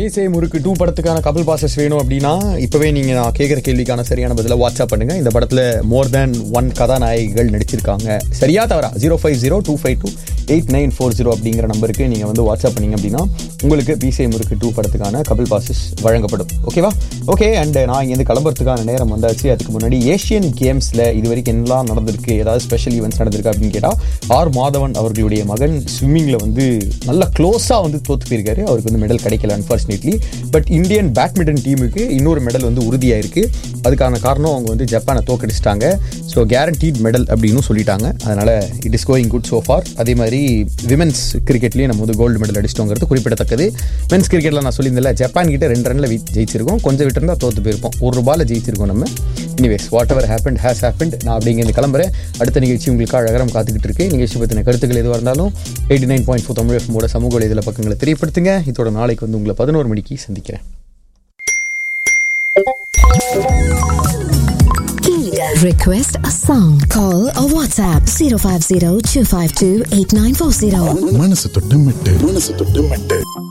மீசை முறுக்கு டூ படத்துக்கான கபில் பாசஸ் வேணும் அப்படின்னா இப்பவே நீங்க நான் கேட்குற கேள்விக்கான சரியான பதில வாட்ஸ்அப் பண்ணுங்க இந்த படத்துல மோர் தேன் ஒன் கதாநாயகிகள் நடிச்சிருக்காங்க சரியா தவறா zero five zero two five two eight nine four zero அப்படிங்கிற நம்பருக்கு நீங்க வந்து வாட்ஸ்அப் பண்ணீங்க அப்படின்னா உங்களுக்கு மீசை முறுக்கு டூ படத்துக்கான கபில் பாசஸ் வழங்கப்படும் ஓகேவா ஓகே அண்ட் நான் இங்கேருந்து கிளம்புறதுக்கான நேரம் வந்தாச்சு அதுக்கு முன்னாடி ஏஷியன் கேம்ஸ்ல இது வரைக்கும் என்னலாம் நடந்திருக்கு ஏதாவது ஸ்பெஷல் ஈவெண்ட்ஸ் நடந்திருக்கு அப்படின்னு கேட்டா ஆர் மாதவன் அவர்களுடைய மகன் ஸ்விம்மிங்ல வந்து நல்ல க்ளோஸா வந்து தோத்து போயிருக்காரு அவருக்கு வந்து மெடல் கிடைக்கல அன்ஃபார்ச்சுனேட்லி பட் இந்தியன் பேட்மிண்டன் டீமுக்கு இன்னொரு மெடல் வந்து உறுதியாயிருக்கு அதுக்கான காரணம் அவங்க வந்து ஜப்பானை தோக்கடிச்சிட்டாங்க ஸோ கேரண்டீட் மெடல் அப்படின்னு சொல்லிட்டாங்க அதனால it is going good so far அதே மாதிரி விமென்ஸ் கிரிக்கெட்லேயும் நம்ம வந்து கோல்டு மெடல் அடிச்சிட்டோங்கிறது குறிப்பிடத்தக்கது மென்ஸ் கிரிக்கெட்டில் நான் சொல்லியிருந்தேன் ஜப்பான் கிட்ட ரெண்டு ரன்ல ஜெயிச்சிருக்கோம் கொஞ்சம் விட்டு இருந்தால் தோத்து போயிருப்போம் ஒரு ரூபாயில் ஜெயிச்சிருக்கோம் நம்ம anyways whatever happen has happen நான் அப்படிங்கிறது கிளம்புறேன் அடுத்த நிகழ்ச்சி உங்களுக்கு அழகரம் காத்துக்கிட்டு இருக்கு நிகழ்ச்சி பற்றின கருத்துக்கள் எதுவாக இருந்தாலும் eighty nine point four Tamil எஃப்மோட சமூக வலைதள பக்கங்களை தெரியப்படுத்துங்க இதோட நாளைக்கு வந்து உங்களை பதினோரு மணிக்கு சந்திக்கிறேன் Request a song. Call or WhatsApp 050 252 8940. மனசு தொட்டு மெட்டு மனசு தொட்டு மெட்டு